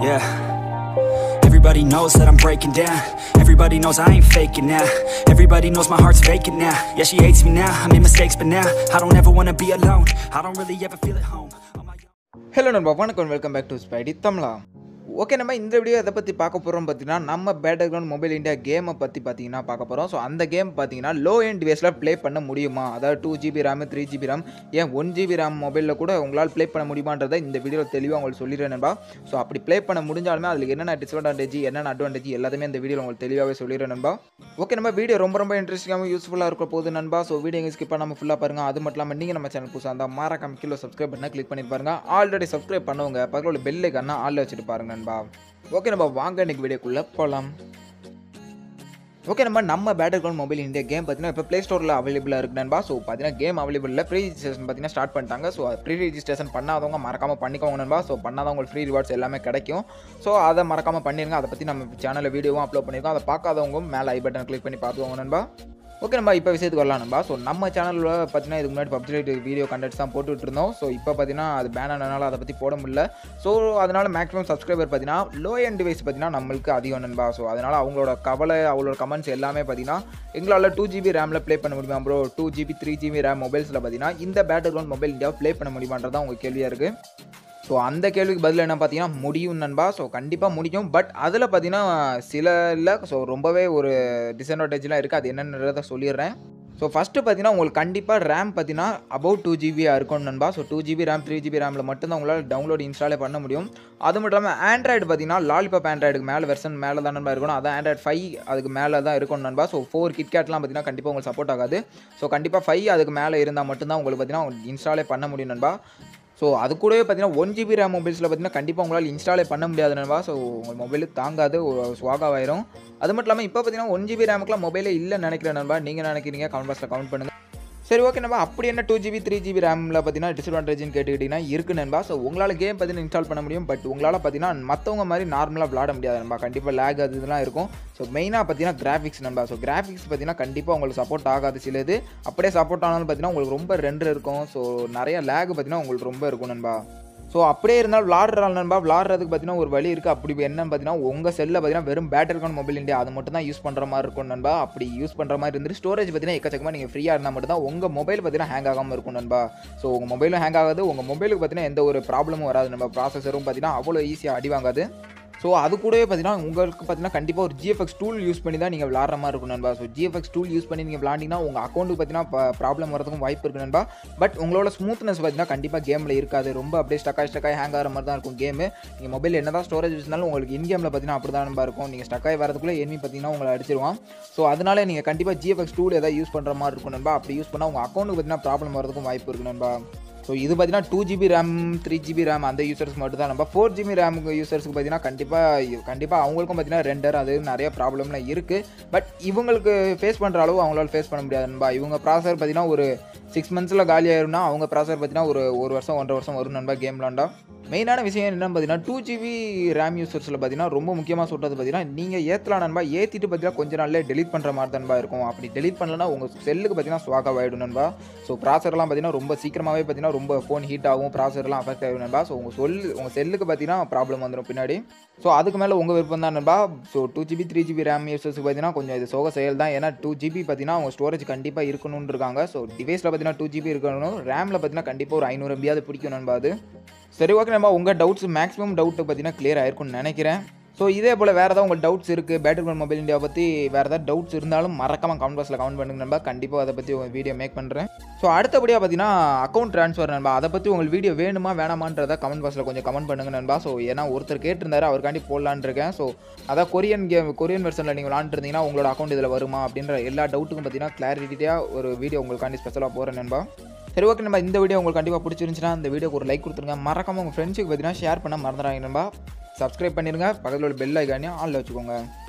Yeah. Everybody knows that I'm breaking down. Everybody knows I ain't faking now. Everybody knows my heart's vacant now. Yeah, she hates me now. I made mistakes, but now I don't ever wanna be alone. I don't really ever feel at home. On my own. Hello நண்பா வணக்கம் welcome back to Spidey தமிழா okay நம்ம இந்த video எதை பற்றி பார்க்க போகிறோம் பார்த்தீங்கன்னா நம்ம பேட்டர் கிரவுண்ட் மொபைல் இந்தியா கேமை பற்றி பார்த்தீங்கன்னா பார்க்க போகிறோம் ஸோ அந்த கேம் பார்த்தீங்கன்னா லோ எண்ட் டிவைஸில் ப்ளே பண்ண முடியுமா அதாவது two GB RAM three GB RAM ஏன் ஒன் ஜிபி ரேம் மொபைலில் கூட உங்களால் ப்ளே பண்ண முடியுமான்றதை இந்த வீடியோவில் தெளிவாக உங்களுக்கு சொல்லிடுறேன் நண்பா ஸோ அப்படி ப்ளே பண்ண முடிஞ்சாலுமே அதில் என்னென்ன டிஸ்அட்வான்டேஜ் என்னென்ன அட்வான்டேஜ் எல்லாத்தையுமே இந்த வீடியோவில் உங்களுக்கு தெளிவாகவே சொல்லிடுறேன் நண்பா ஓகே நம்ம வீடியோ ரொம்ப ரொம்ப இன்ட்ரெஸ்டிங்காகவும் யூஸ்ஃபுல்லாக இருக்க போகுது நண்பா ஸோ வீடியோ எங்கே ஸ்கிப் பண்ணாமல் ஃபுல்லாக பாருங்க அது மட்டும் இல்லாமல் நீங்கள் நம்ம சேனல் புதுசாக இருந்தால் மறக்காம கீழே சப்ஸ்கிரைப் பண்ண கிளிக் பண்ணி பாருங்க ஆல்ரெடி சப்ஸ்கிரைப் பண்ணவங்க பக்கத்தில் உள்ள பெல் ஐக்கான ஆளில் வச்சுட்டு பாருங்க நண்பா ஓகே நம்ம வாங்க இன்னைக்கு வீடியோக்குள்ளே போகலாம் ஓகே நம்ம நம்ம battle ground mobile India game பார்த்தீங்கன்னா இப்போ ப்ளே ஸ்டோரில் அவைலபிளாக இருக்கு நண்பா ஸோ பார்த்தீங்கன்னா கேம் அவைலபிளில் ஃப்ரீ ரிஜிஸ்ட்ரேஷன் பார்த்தீங்கன்னா ஸ்டார்ட் பண்ணிட்டாங்க ஸோ ப்ரீ ரிஜிஸ்ட்ரேஷன் பண்ணாதவங்க மறக்காமல் பண்ணிக்கோங்க நண்பா ஸோ பண்ணாதவங்க உங்களுக்கு ஃப்ரீ ரிவார்ட்ஸ் எல்லாமே கிடைக்கும் ஸோ அதை மறக்காமல் பண்ணிருங்க அதை பற்றி நம்ம சேனலில் வீடியோவும் அப்லோட் பண்ணியிருக்கோம் அதை பார்க்காதவங்க மேலே ஐ பட்டன் கிளிக் பண்ணி பார்த்துக்கோங்க நண்பா ஓகே நம்ம இப்போ விஷயத்துக்கு வரலாம் நண்பா ஸோ நம்ம சேனலில் பார்த்தீங்கன்னா இதுக்கு முன்னாடி பப்ஜி வீடியோ கண்டென்ட்ஸ் தான் போட்டுட்டு இருந்தோம் ஸோ இப்போ பார்த்தீங்கன்னா அது பேன் ஆனதுனால அதை பற்றி போட முடியல ஸோ அதனால் மேக்ஸிமம் சப்ஸ்கிரைபர் பார்த்தீங்கன்னா லோ எண்ட் டிவைஸ் பார்த்தீங்கன்னா நம்மளுக்கு அதிகம் நண்பா ஸோ அதனால் அவங்களோட கவலை அவங்களோட கமெண்ட்ஸ் எல்லாமே பார்த்தீங்கன்னா எங்களால் டூ ஜிபி ரேமில் ப்ளே பண்ண முடியுமா bro two GB three GB RAM மொபைல்ஸில் பார்த்தீங்கன்னா இந்த பேட்டர் கிரவுண்ட் மொபைல் இந்தியாவை ப்ளே பண்ண முடியுமான்றதான் உங்கள் கேள்வியாக இருக்குது ஸோ அந்த கேள்விக்கு பதில் என்ன பார்த்தீங்கன்னா முடியும் நண்பா ஸோ கண்டிப்பாக முடியும் பட் அதில் பார்த்தீங்கன்னா சில இல்லை ஸோ ரொம்பவே ஒரு டிஸ்அட்வான்டேஜ்லாம் இருக்குது அது என்னன்றதை சொல்லிடுறேன் ஸோ ஃபஸ்ட்டு பார்த்தீங்கன்னா உங்களுக்கு கண்டிப்பாக ரேம் பார்த்தீங்கன்னா அபவுட் டூ ஜிபியாக இருக்கும் நண்பா so two GB RAM three GB ரேமில் மட்டும்தான் உங்களால் டவுன்லோட் இன்ஸ்டாலே பண்ண முடியும் அது மட்டும் இல்லாமல் ஆண்ட்ராய்டு பார்த்தீங்கன்னா லாலிபாப் ஆண்ட்ராய்டுக்கு மேலே வெர்ஷன் மேலே தான் நண்பா இருக்கணும் அதான் ஆண்ட்ராய்டு ஃபைவ் அதுக்கு மேலே தான் இருக்கும் நண்பா ஸோ ஃபோர் கிட்கேட்லாம் பார்த்தீங்கன்னா கண்டிப்பாக உங்களுக்கு சப்போர்ட் ஆகாது ஸோ கண்டிப்பாக ஃபைவ் அதுக்கு மேலே இருந்தால் மட்டும்தான் உங்களுக்கு பார்த்தீங்கன்னா இன்ஸ்டாலே பண்ண முடியும் நண்பா ஸோ அது கூடவே பார்த்தீங்கன்னா ஒன் ஜிபி ரேம் மொபைல்ஸில் பார்த்தீங்கன்னா கண்டிப்பாக உங்களால் இன்ஸ்டாலே பண்ண முடியாது நண்பா ஸோ உங்கள் மொபைலுக்கு தாங்காது ஸ்வாகாவாயிரும் அது மட்டும் இல்லாமல் இப்போ பார்த்தீங்கன்னா ஒன் ஜிபி ரேமுக்குலாம் மொபைலே இல்லைன்னு நினைக்கிறேன் நண்பா நீங்கள் நினைக்கிறீங்க கமெண்ட் பாக்ஸில் கமெண்ட் பண்ணுங்கள் சரி ஓகே நண்பா அப்படி என்ன டூ ஜிபி த்ரீ ஜிபி ரேமில் பார்த்தீங்கன்னா டிஸ்அட்வான்டேஜ்னு கேட்டுக்கிட்டிங்கன்னா இருக்கு நண்பா ஸோ உங்களால் கேம் பார்த்தீங்கன்னா இன்ஸ்டால் பண்ண முடியும் பட் உங்களால் பார்த்தீங்கன்னா மற்றவங்க மாதிரி நார்மலாக விளாட முடியாது நண்பா கண்டிப்பாக லேக் அது இதெல்லாம் இருக்கும் ஸோ மெயினாக பார்த்தீங்கன்னா கிராஃபிக்ஸ் நண்பா ஸோ கிராஃபிக்ஸ் பார்த்தீங்கன்னா கண்டிப்பாக உங்களுக்கு சப்போர்ட் ஆகாது சிலது அப்படியே சப்போர்ட் ஆனாலும் பார்த்தீங்கன்னா உங்களுக்கு ரொம்ப ரெண்டு இருக்கும் ஸோ நிறைய லேக் பார்த்தீங்கன்னா உங்களுக்கு ரொம்ப இருக்கும் நண்பா ஸோ அப்படியே இருந்தால் விளாட்றாள் நண்பா விளாட்றதுக்கு பார்த்தீங்கன்னா ஒரு வழி இருக்குது அப்படி என்னன்னு பார்த்தீங்கன்னா உங்கள் செல்லில் பார்த்தீங்கன்னா வெறும் பேட்டர் கான் மொபைல் இந்தியா அது மட்டும் தான் யூஸ் பண்ணுற மாதிரி இருக்கும் நண்பா அப்படி யூஸ் பண்ணுற மாதிரி இருந்துட்டு ஸ்டோரேஜ் பார்த்தீங்கன்னா எக்கச்சக்கமாக நீங்கள் ஃப்ரீயாக இருந்தால் மட்டும் தான் உங்கள் மொபைல் பார்த்தீங்கன்னா ஹேங் ஆகாமல் இருக்கும் நண்பா ஸோ உங்கள் மொபைலும் ஹேங் ஆகாது உங்கள் மொபைலுக்கு பார்த்தீங்கன்னா எந்த ஒரு ப்ராப்ளமும் வராது நம்ம ப்ராசஸரும் பார்த்தீங்கன்னா அவ்வளோ ஈஸியாக அடி வாங்காது ஸோ அது கூடவே பார்த்தீங்கன்னா உங்களுக்கு பார்த்தீங்கன்னா கண்டிப்பாக ஒரு ஜிஎஃப்எக்ஸ் டூல் யூஸ் பண்ணி தான் நீங்கள் விளாட்ற மாதிரி இருக்கும் நண்பா ஸோ ஜிஎஃப்எக்ஸ் டூல் யூஸ் பண்ணி நீங்கள் விளாண்டிங்கன்னா உங்கள் அக்கௌண்ட்டுக்கு பார்த்தீங்கன்னா ப்ராப்ளம் வரதுக்கும் வாய்ப்பு இருக்குது நண்பா பட் உங்களோட ஸ்மூத்னஸ் பார்த்தீங்கன்னா கண்டிப்பாக கேமில் இருக்காது ரொம்ப அப்படியே ஸ்டக்காய் ஸ்டக்காய் ஹேங் ஆகிற மாதிரி தான் இருக்கும் கேமு நீங்கள் மொபைல் என்ன தான் ஸ்டோரேஜ் வச்சிருந்தாலும் உங்களுக்கு இன் கேமில் பார்த்தீங்கன்னா அப்படி தான் நண்பா இருக்கும் நீங்கள் ஸ்டக்காய் வரதுக்குள்ளே எனிமி பார்த்தீங்கன்னா உங்களை அடிச்சிருவான் ஸோ அதனால நீங்கள் கண்டிப்பாக ஜிஎஃப்எக்ஸ் டூல் ஏதாவது யூஸ் பண்ணுற மாதிரி இருக்கும் நண்பா அப்படி யூஸ் பண்ணால் உங்கள் அக்கௌண்ட்டுக்கு பார்த்தீங்கன்னா ப்ராப்ளம் வரதுக்கும் வாய்ப்பு இருக்குது நண்பா ஸோ இது பார்த்தீங்கன்னா two GB RAM three GB RAM அந்த யூசர்ஸ் மட்டும் தான் நம்ம ஃபோர் ஜிபி ரேம் யூசர்ஸ்க்கு பார்த்தீங்கன்னா கண்டிப்பாக கண்டிப்பாக அவங்களுக்கும் பார்த்தீங்கன்னா ரெண்டர் அது நிறைய ப்ராப்ளம்லாம் இருக்குது பட் இவங்களுக்கு ஃபேஸ் பண்ணுற அளவு அவங்களால ஃபேஸ் பண்ண முடியாது நண்பா இவங்க ப்ராசர் பார்த்தீங்கன்னா ஒரு சிக்ஸ் மந்த்ஸில் காலி ஆயிரும்னா அவங்க ப்ராசர் பார்த்தீங்கன்னா ஒரு ஒரு வருஷம் ஒன்றரை வருஷம் வரும் நண்பா கேம் விளாண்டா மெயினான விஷயம் என்னன்னு பார்த்தீங்கன்னா டூ ஜிபி ரேம் யூசர்ஸில் பார்த்தீங்கன்னா ரொம்ப முக்கியமாக சொல்கிறது பார்த்தீங்கன்னா நீங்கள் ஏற்றலாம் நண்பா ஏற்றிட்டு பார்த்தீங்கன்னா கொஞ்ச நாள்லேயே டெலிட் பண்ணுற மாதிரி தான்பா இருக்கும் அப்படி டெலிட் பண்ணலன்னா உங்கள் செல்லுக்கு பார்த்தீங்கன்னா ஸ்வாக் ஆகிடும் நண்பா ஸோ ப்ராசர்லாம் பார்த்தீங்கன்னா ரொம்ப சீக்கிரமாகவே பார்த்தீங்கன்னா ரொம்ப ஃபோன் ஹீட் ஆகும் ப்ராசர்லாம் அஃபெக்ட் ஆகும் நண்பா ஸோ உங்கள் சொல் உங்கள் செல்லுக்கு பார்த்தீங்கன்னா ப்ராப்ளம் வந்துடும் பின்னாடி ஸோ அதுக்கு மேலே உங்கள் விருப்பம் தான் நண்பா so two GB three GB RAM யூசர்ஸுக்கு பார்த்தீங்கன்னா கொஞ்சம் இது சோக செயல் தான் ஏன்னா டூ ஜிபி பார்த்தீங்கன்னா அவங்க ஸ்டோரேஜ் கண்டிப்பாக இருக்கணும்னு இருக்காங்க ஸோ டிவைஸில் பார்த்தீங்கன்னா டூ ஜிபி இருக்கணும் ரேமில் பார்த்தீங்கன்னா கண்டிப்பாக ஒரு ஐநூறு எம்பியாவது பிடிக்கும் நண்பா அது சரி ஓகே நம்ம உங்கள் டவுட்ஸ் மேக்ஸிமம் டவுட்டு பார்த்தீங்கன்னா கிளியர் ஆயிருக்கும்னு நினைக்கிறேன் ஸோ இதே போல் வேறு ஏதாவது உங்கள் டவுட்ஸ் இருக்குது பேட்டர் ஃபோன் மொபைல் இந்தியா பற்றி வேறு ஏதாவது டவுட்ஸ் இருந்தாலும் மறக்காமல் கமெண்ட் பாக்ஸில் கமெண்ட் பண்ணுங்க நண்பா கண்டிப்பாக அதை பற்றி உங்கள் வீடியோ மேக் பண்ணுறேன் ஸோ அடுத்தபடியாக பார்த்தீங்கன்னா அக்கௌண்ட் ட்ரான்ஸ்ஃபர் நண்பா அதை பற்றி உங்களுக்கு வீடியோ வேணுமா வேணாமான்றதை கமெண்ட் பாக்ஸில் கொஞ்சம் கமெண்ட் பண்ணுங்க நண்பா ஸோ ஏன்னா ஒருத்தர் கேட்டிருந்தாரு அவருக்காண்டி போடலான்னு இருக்கேன் ஸோ அதான் கொரியன் கேம் கொரியன் வெர்ஷனில் நீங்கள் விளாண்டுருந்தீங்கன்னா உங்களோட அக்கௌண்ட் இதில் வருமா அப்படின்ற எல்லா டவுட்டுக்கும் பார்த்தீங்கன்னா கிளாரிட்டியாக ஒரு வீடியோ உங்களுக்காண்டி ஸ்பெஷலாக போகிறேன் நண்பா சரி ஓகே நம்ம இந்த வீடியோ உங்களுக்கு கண்டிப்பாக பிடிச்சிருந்துச்சுன்னா இந்த வீடியோக்கு ஒரு லைக் கொடுத்துருங்க மறக்காம உங்கள் ஃப்ரெண்ட்ஸுக்கு பார்த்தீங்கன்னா ஷேர் பண்ண மறந்துடாங்க நண்பா சப்ஸ்கிரைப் பண்ணிடுங்க பக்கத்தில் உள்ள பெல் ஐக்கானே ஆனில் வச்சுக்கோங்க